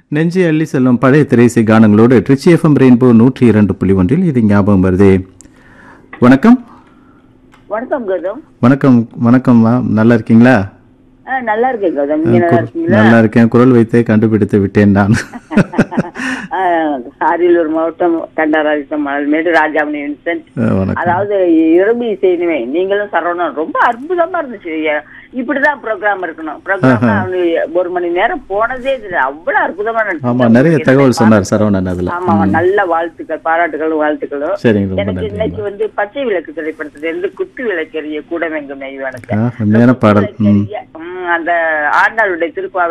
நெஞ்சை அள்ளி செல்லும் பழைய திரைசை கானங்களோடு ட்ரிச்சி எஃப்எம் ரெயின்போ நூற்றி இரண்டு புள்ளி ஒன்றில் இது ஞாபகம் வருதே வணக்கம் வணக்கம் கௌதம் வணக்கம் வணக்கம்மா நல்லா இருக்கீங்களா ஆ, நல்லா இருக்கேன் கௌதம் நீங்க நல்லா இருக்கீங்களா நல்லா இருக்கேன் குரல் வைத்தே கண்டுபிடித்து விட்டேன் நான் ஆ, அரியலூர் மாவட்டம் கண்டராஜம் மணல்மேடு ராஜாமணி வின்சென்ட் அஹ், வணக்கம் அதாவது இரவு இசைனுமே நீங்களும் சரவணன் ரொம்ப அற்புதமா இருந்துச்சு ஐயா. இப்படிதான் ப்ரோக்ராம் இருக்கணும் ப்ரோக்ராம் ஒரு மணி நேரம் போனதே தெரியல அவ்வளவு அற்புதமா ஆமா நடந்துச்சு நிறைய தகவல் சொன்னார் சரவணன் அதுல ஆமா நல்ல வாழ்த்துக்கள் பாராட்டுகளும் வாழ்த்துக்களும் சரிங்க ரொம்ப எனக்கு நன்றி இன்னைக்கு வந்து பச்சை விளக்கு திரைப்படத்துல இருந்து குத்து விளக்கெரிய கூடமெங்கும் நெய்வானுக்கு ஆ, உண்மையான பாடல் ம் அந்த ஆண்டாளுடைய திருப்பாவை